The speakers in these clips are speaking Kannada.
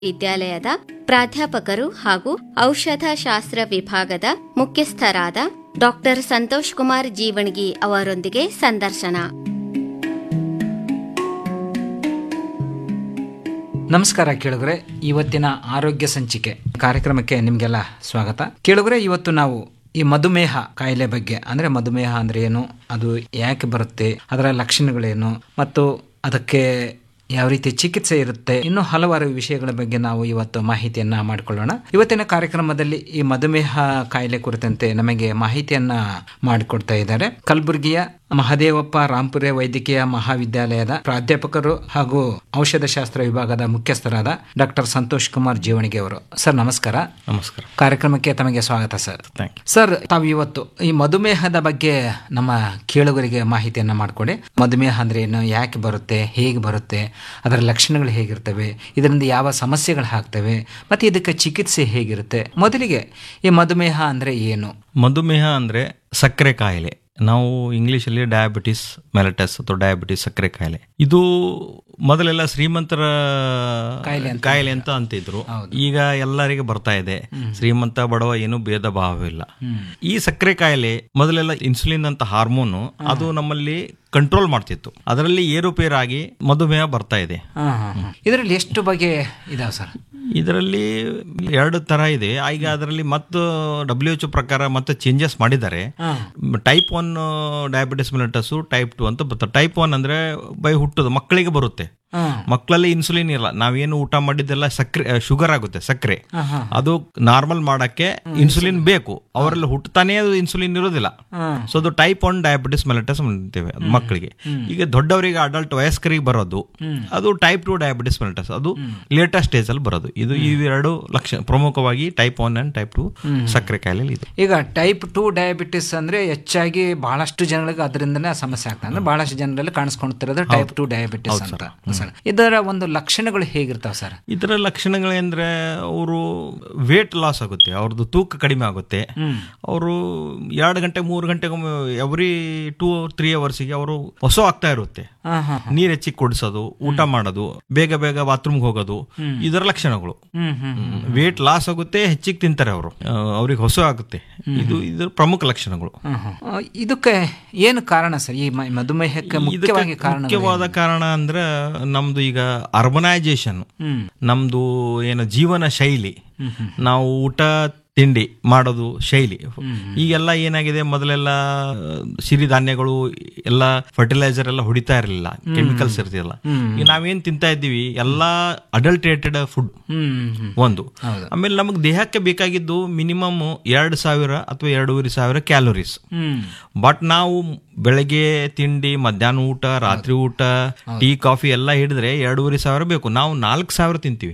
ವಿದ್ಯಾಲಯದ ಪ್ರಾಧ್ಯಾಪಕರು ಹಾಗೂ ಔಷಧ ಶಾಸ್ತ್ರ ವಿಭಾಗದ ಮುಖ್ಯಸ್ಥರಾದ ಡಾಕ್ಟರ್ ಸಂತೋಷ್ ಕುಮಾರ್ ಜೀವಣಗಿ ಅವರೊಂದಿಗೆ ಸಂದರ್ಶನ ನಮಸ್ಕಾರ ಕೇಳುಗರೆ ಇವತ್ತಿನ ಆರೋಗ್ಯ ಸಂಚಿಕೆ ಕಾರ್ಯಕ್ರಮಕ್ಕೆ ನಿಮಗೆಲ್ಲ ಸ್ವಾಗತ ಕೇಳುಗರೆ ಇವತ್ತು ನಾವು ಈ ಮಧುಮೇಹ ಕಾಯಿಲೆ ಬಗ್ಗೆ ಅಂದ್ರೆ ಮಧುಮೇಹ ಅಂದ್ರೆ ಏನು ಅದು ಯಾಕೆ ಬರುತ್ತೆ ಅದರ ಲಕ್ಷಣಗಳೇನು ಮತ್ತು ಅದಕ್ಕೆ ಯಾವ ರೀತಿ ಚಿಕಿತ್ಸೆ ಇರುತ್ತೆ ಇನ್ನು ಹಲವಾರು ವಿಷಯಗಳ ಬಗ್ಗೆ ನಾವು ಇವತ್ತು ಮಾಹಿತಿಯನ್ನ ಮಾಡಿಕೊಳ್ಳೋಣ ಇವತ್ತಿನ ಕಾರ್ಯಕ್ರಮದಲ್ಲಿ ಈ ಮಧುಮೇಹ ಕಾಯಿಲೆ ಕುರಿತಂತೆ ನಮಗೆ ಮಾಹಿತಿಯನ್ನ ಮಾಡಿಕೊಡ್ತಾ ಇದ್ದಾರೆ ಕಲಬುರಗಿಯ ಮಹದೇವಪ್ಪ ರಾಂಪುರೆ ವೈದ್ಯಕೀಯ ಮಹಾವಿದ್ಯಾಲಯದ ಪ್ರಾಧ್ಯಾಪಕರು ಹಾಗೂ ಔಷಧಶಾಸ್ತ್ರ ವಿಭಾಗದ ಮುಖ್ಯಸ್ಥರಾದ ಡಾಕ್ಟರ್ ಸಂತೋಷ್ ಕುಮಾರ್ ಜೀವಣಿಗೆ ಅವರು ಸರ್ ನಮಸ್ಕಾರ ನಮಸ್ಕಾರ ಕಾರ್ಯಕ್ರಮಕ್ಕೆ ತಮಗೆ ಸ್ವಾಗತ ಸರ್ ಥ್ಯಾಂಕ್ ಯು ಸರ್ ತಾವು ಇವತ್ತು ಈ ಮಧುಮೇಹದ ಬಗ್ಗೆ ನಮ್ಮ ಕೇಳುಗರಿಗೆ ಮಾಹಿತಿಯನ್ನ ಮಾಡಿಕೊಡಿ ಮಧುಮೇಹ ಅಂದ್ರೆ ಏನು ಯಾಕೆ ಬರುತ್ತೆ ಹೇಗೆ ಬರುತ್ತೆ ಅದರ ಲಕ್ಷಣಗಳು ಹೇಗಿರ್ತವೆ ಇದರಿಂದ ಯಾವ ಸಮಸ್ಯೆಗಳು ಆಗ್ತವೆ ಮತ್ತೆ ಇದಕ್ಕೆ ಚಿಕಿತ್ಸೆ ಹೇಗಿರುತ್ತೆ ಮೊದಲಿಗೆ ಈ ಮಧುಮೇಹ ಅಂದ್ರೆ ಏನು ಮಧುಮೇಹ ಅಂದರೆ ಸಕ್ಕರೆ ಕಾಯಿಲೆ ನಾವು ಇಂಗ್ಲೀಷಲ್ಲಿ ಡಯಾಬಿಟಿಸ್ ಮೆಲಟಸ್ ಅಥವಾ ಡಯಾಬಿಟಿಸ್ ಸಕ್ಕರೆ ಕಾಯಿಲೆ ಇದು ಮೊದಲೆಲ್ಲ ಶ್ರೀಮಂತರ ಕಾಯಿಲೆ ಅಂತ ಕಾಯಿಲೆ ಅಂತ ಅಂತಿದ್ರು ಈಗ ಎಲ್ಲರಿಗೆ ಬರ್ತಾ ಇದೆ ಶ್ರೀಮಂತ ಬಡವ ಏನು ಭೇದ ಭಾವವಿಲ್ಲ ಈ ಸಕ್ಕರೆ ಕಾಯಿಲೆ ಮೊದಲೆಲ್ಲ ಇನ್ಸುಲಿನ್ ಅಂತ ಹಾರ್ಮೋನು ಅದು ನಮ್ಮಲ್ಲಿ ಕಂಟ್ರೋಲ್ ಮಾಡ್ತಿತ್ತು ಅದರಲ್ಲಿ ಏರುಪೇರಾಗಿ ಮಧುಮೇಹ ಬರ್ತಾ ಇದೆ ಇದರಲ್ಲಿ ಎಷ್ಟು ಬಗೆ ಇದಾವೆ ಸರ್ ಇದರಲ್ಲಿ ಎರಡು ತರ ಇದೆ ಈಗ ಅದರಲ್ಲಿ ಮತ್ತು ಡಬ್ಲ್ಯೂ ಎಚ್ ಪ್ರಕಾರ ಮತ್ತೆ ಚೇಂಜಸ್ ಮಾಡಿದ್ದಾರೆ type one diabetes mellitus type two ಅಂತ ಬರ್ತದೆ ಟೈಪ್ ಒನ್ ಅಂದ್ರೆ ಬೈ ಹುಟ್ಟುದು ಮಕ್ಕಳಿಗೆ ಬರುತ್ತೆ ಮಕ್ಕಳಲ್ಲಿ ಇನ್ಸುಲಿನ್ ಇಲ್ಲ ನಾವೇನು ಊಟ ಮಾಡಿದ್ದೆಲ್ಲ ಸಕ್ಕರೆ ಶುಗರ್ ಆಗುತ್ತೆ ಸಕ್ಕರೆ ಅದು ನಾರ್ಮಲ್ ಮಾಡಕ್ಕೆ ಇನ್ಸುಲಿನ್ ಬೇಕು ಅವರಲ್ಲಿ ಹುಟ್ಟತಾನೆ ಅದು ಇನ್ಸುಲಿನ್ ಇರೋದಿಲ್ಲ ಸೊ ಅದು ಟೈಪ್ ಒನ್ ಡಯಾಬಿಟಿಸ್ ಮೆಲಿಟಸ್ ಅಂತೀವಿ ಅದು ಮಕ್ಕಳಿಗೆ ಈಗ ದೊಡ್ಡವರಿಗೆ ಅಡಲ್ಟ್ ವಯಸ್ಕರಿಗೆ ಬರೋದು ಅದು ಟೈಪ್ ಟು ಡಯಾಬಿಟಿಸ್ ಮೆಲಿಟಸ್ ಅದು ಲೇಟೆಸ್ಟ್ ಸ್ಟೇಜ್ ಅಲ್ಲಿ ಬರೋದು ಇದು ಇವೆರಡು ಲಕ್ಷಣ ಪ್ರಮುಖವಾಗಿ type one and type two ಸಕ್ಕರೆ ಕಾಯಿಲೆ ಇದೆ ಈಗ ಟೈಪ್ ಟು ಡಯಾಬಿಟಿಸ್ ಅಂದ್ರೆ ಹೆಚ್ಚಾಗಿ ಬಹಳಷ್ಟು ಜನಗಳಿಗೆ ಅದರಿಂದನೇ ಸಮಸ್ಯೆ ಆಗ್ತದೆ ಅಂದ್ರೆ ಬಹಳಷ್ಟು ಜನರಲ್ಲಿ ಕಾಣಿಸ್ಕೊಳ್ತಿರೋದು ಟೈಪ್ ಟು ಡಯಾಬಿಟಿಸ್ ಅಂತ ಸರ್ ಇದರ ಒಂದು ಲಕ್ಷಣಗಳು ಹೇಗಿರ್ತಾವೆ ಸರ್ ಇದರ ಲಕ್ಷಣಗಳೇಂದ್ರೆ ಅವರು ವೇಟ್ ಲಾಸ್ ಆಗುತ್ತೆ ಅವ್ರದ್ದು ತೂಕ ಕಡಿಮೆ ಆಗುತ್ತೆ ಅವರು ಎರಡು ಗಂಟೆ ಮೂರು ಗಂಟೆಗೊಮ್ಮೆ ಎವ್ರಿ ಟೂ ತ್ರೀ ಅವರ್ಸಿಗೆ ಅವರು ಹೊಸ ಆಗ್ತಾ ಇರುತ್ತೆ ನೀರ್ ಹೆಚ್ಚಿಗೆ ಕುಡಿಸೋದು ಊಟ ಮಾಡೋದು ಬೇಗ ಬೇಗ ಬಾತ್ರೂಮ್ಗೆ ಹೋಗೋದು ಇದರ ಲಕ್ಷಣಗಳು ವೇಟ್ ಲಾಸ್ ಆಗುತ್ತೆ ಹೆಚ್ಚಿಗೆ ತಿಂತಾರೆ ಅವರು ಅವ್ರಿಗೆ ಹೊಸ ಆಗುತ್ತೆ ಇದು ಇದರ ಪ್ರಮುಖ ಲಕ್ಷಣಗಳು ಆ, ಇದಕ್ಕೆ ಏನು ಕಾರಣ ಸರ್ ಈ ಮ- ಮಧುಮೇಹಕ್ಕೆ ಮುಖ್ಯವಾಗಿ ಇದಕ್ಕೆ ಕಾರಣ ಮುಖ್ಯವಾದ ಕಾರಣ ಅಂದ್ರೆ ನಮ್ದು ಈಗ ಅರ್ಬನೈಜೇಷನ್ ನಮ್ದು ಏನು ಜೀವನ ಶೈಲಿ ನಾವು ಊಟ ತಿಂಡಿ ಮಾಡೋದು ಶೈಲಿ ಈಗೆಲ್ಲ ಏನಾಗಿದೆ ಮೊದಲೆಲ್ಲ ಸಿರಿಧಾನ್ಯಗಳು ಎಲ್ಲ ಫರ್ಟಿಲೈಸರ್ ಎಲ್ಲ ಹೊಡಿತಾ ಇರಲಿಲ್ಲ ಕೆಮಿಕಲ್ಸ್ ಇರ್ತಿಲ್ಲ ಈಗ ನಾವೇನ್ ತಿಂತಾ ಇದ್ದೀವಿ ಎಲ್ಲಾ ಅಡಲ್ಟ್ರೇಟೆಡ್ ಫುಡ್ ಒಂದು ಆಮೇಲೆ ನಮಗೆ ದೇಹಕ್ಕೆ ಬೇಕಾಗಿದ್ದು ಮಿನಿಮಮ್ ಎರಡು ಸಾವಿರ ಅಥವಾ ಎರಡೂವರೆ ಸಾವಿರ ಕ್ಯಾಲೋರೀಸ್ ಬಟ್ ನಾವು ಬೆಳಗ್ಗೆ ತಿಂಡಿ ಮಧ್ಯಾಹ್ನ ಊಟ ರಾತ್ರಿ ಊಟ ಟೀ ಕಾಫಿ ಎಲ್ಲ ಹಿಡಿದ್ರೆ ಎರಡೂವರೆ ಸಾವಿರ ಬೇಕು ನಾವು ನಾಲ್ಕು ಸಾವಿರ ತಿಂತೀವಿ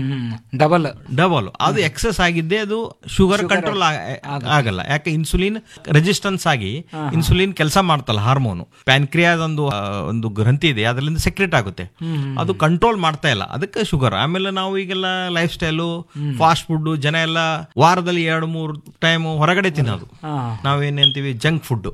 ಡಬಲ್ ಡಬಲ್ ಅದು ಎಕ್ಸಸ್ ಆಗಿದ್ದೆ ಅದು ಶುಗರ್ ಕಂಟ್ರೋಲ್ ಆಗಲ್ಲ ಯಾಕೆ ಇನ್ಸುಲಿನ್ ರೆಸಿಸ್ಟೆನ್ಸ್ ಆಗಿ ಇನ್ಸುಲಿನ್ ಕೆಲಸ ಮಾಡ್ತಲ್ಲ ಹಾರ್ಮೋನು ಪ್ಯಾನ್ಕ್ರಿಯಾದ ಒಂದು ಆ, ಒಂದು ಗ್ರಂಥಿ ಇದೆ ಅದರಿಂದ ಸೆಕ್ರೆಟ್ ಆಗುತ್ತೆ ಅದು ಕಂಟ್ರೋಲ್ ಮಾಡ್ತಾ ಇಲ್ಲ ಅದಕ್ಕೆ ಶುಗರ್ ಆಮೇಲೆ ನಾವು ಈಗೆಲ್ಲ ಲೈಫ್ ಸ್ಟೈಲು ಫಾಸ್ಟ್ ಫುಡ್ ಜನ ಎಲ್ಲ ವಾರದಲ್ಲಿ ಎರಡು ಮೂರು ಟೈಮ್ ಹೊರಗಡೆ ತಿನ್ನೋದು ನಾವೇನ್ ಅಂತೀವಿ junk food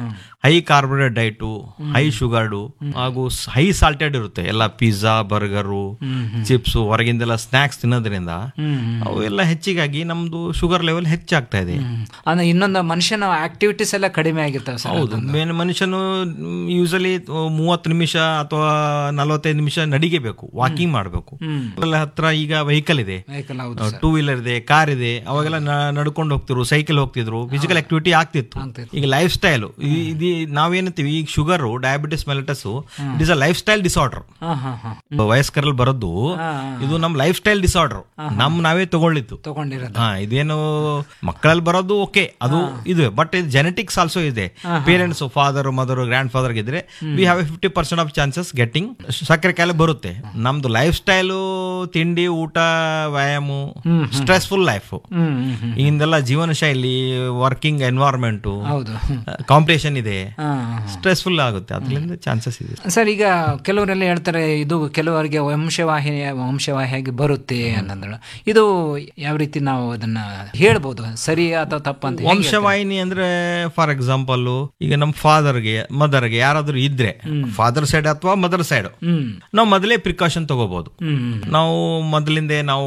high carbohydrate diet high sugared ಹಾಗೂ ಹೈ ಸಾಲ್ಟೆಡ್ ಇರುತ್ತೆ ಎಲ್ಲ ಪಿಜ್ಜಾ ಬರ್ಗರು ಚಿಪ್ಸ್ ಹೊರಗಿಂದೆಲ್ಲ ಸ್ನಾಕ್ಸ್ ತಿನ್ನೋದ್ರಿಂದ ಅವು ಎಲ್ಲ ಹೆಚ್ಚಿಗಾಗಿ ನಮ್ದು ಶುಗರ್ ಲೆವೆಲ್ ಹೆಚ್ಚಾಗ್ತಾ ಇದೆ ಅಂದ್ರೆ ಇನ್ನೊಂದು ಮನುಷ್ಯನ ಆಕ್ಟಿವಿಟೀಸ್ ಎಲ್ಲ ಕಡಿಮೆ ಆಗಿರ್ತಾವೆ ಸರ್ ಹೌದು ಮೇನ್ ಮನುಷ್ಯನು ಯೂಸಲಿ ಮೂವತ್ತು ನಿಮಿಷ ಅಥವಾ ನಲವತ್ತೈದು ನಿಮಿಷ ನಡಿಗೆಬೇಕು ವಾಕಿಂಗ್ ಮಾಡಬೇಕು ಹತ್ರ ಈಗ ವೆಹಿಕಲ್ ಇದೆ ವೆಹಿಕಲ್ ಹೌದು ಟೂ ವೀಲರ್ ಇದೆ ಕಾರ್ ಇದೆ ಅವಾಗೆಲ್ಲ ನ- ನಡ್ಕೊಂಡು ಹೋಗ್ತಿದ್ರು ಸೈಕಲ್ ಹೋಗ್ತಿದ್ರು ಫಿಸಿಕಲ್ ಆಕ್ಟಿವಿಟಿ ಆಗ್ತಿತ್ತು ಈಗ ಲೈಫ್ ಸ್ಟೈಲ್ ಇದು ನಾವೇನಂತೀವಿ ಈಗ sugar diabetes mellitus it is a life style disorder ಹಾ ಹಾ ಹಾ ವಯಸ್ಕರಲ್ಲಿ ಬರೋದು ಇದು ನಮ್ ಲೈಫ್ ಸ್ಟೈಲ್ ಡಿಸಾರ್ಡರ್ ನಮ್ ನಾವೇ ತಗೊಳ್ಳಿದ್ದು ತಗೊಂಡಿರೋದು ಹಾ ಇದೇನು ಮಕ್ಕಳಲ್ಲಿ ಬರೋದು ಓಕೆ ಅದು ಇದು ಬಟ್ ಇದು ಜೆನೆಟಿಕ್ಸ್ ಆಲ್ಸೋ ಇದೆ parents father mother grandfather ಇದ್ರೆ we have a fifty percent of chances getting ಸಕ್ಕರೆ ಕಾಯಿಲೆ ಬರುತ್ತೆ ನಮ್ದು ಲೈಫ್ ಸ್ಟೈಲು ತಿಂಡಿ ಊಟ ವ್ಯಾಯಾಮ ಸ್ಟ್ರೆಸ್ಫುಲ್ ಲೈಫ್ ಹ್ಮ್ ಹ್ಮ್ ಹ್ಮ್ ಈಗಿಂದೆಲ್ಲ ಜೀವನ ಶೈಲಿ ವರ್ಕಿಂಗ್ ಎನ್ವೈರ್ಮೆಂಟು ಹೌದು ಕಾಂಪಿಟೇಷನ್ ಇದೆ ಹಾ ಸ್ಟ್ರೆಸ್ಫುಲ್ ಆಗುತ್ತೆ ಅದರಿಂದ ಚಾನ್ಸಸ್ ಇದೆ ಸರ್ ಈಗ ಕೆಲವರೆಲ್ಲ ಹೇಳ್ತಾರೆ ಇದು ಕೆಲವರಿಗೆ ವಂಶವಾಹಿ ವಂಶವಾಹಿಯಾಗಿ ಬರುತ್ತೆ ಅನ್ನಂದ್ರೆ ಇದು ಯಾವ ರೀತಿ ನಾವು ಅದನ್ನ ಹೇಳ್ಬೋದು ಸರಿ ಅಥವಾ ತಪ್ಪಂತ ಹೇಗೆ ಹೇಳ್ತಾರೆ? ವಂಶವಾಹಿನಿ ಅಂದ್ರೆ ಫಾರ್ ಎಕ್ಸಾಂಪಲ್ ಈಗ ನಮ್ಮ ಫಾದರ್ಗೆ ಮದರ್ಗೆ ಯಾರಾದ್ರೂ ಇದ್ರೆ ಫಾದರ್ ಸೈಡ್ ಅಥವಾ ಮದರ್ ಸೈಡ್ ಹ್ಮ್ ನಾವು ಮೊದಲೇ ಪ್ರಿಕಾಷನ್ ತಗೋಬಹುದು ಹ್ಮ್ ನಾವು ಮೊದಲಿಂದ ನಾವು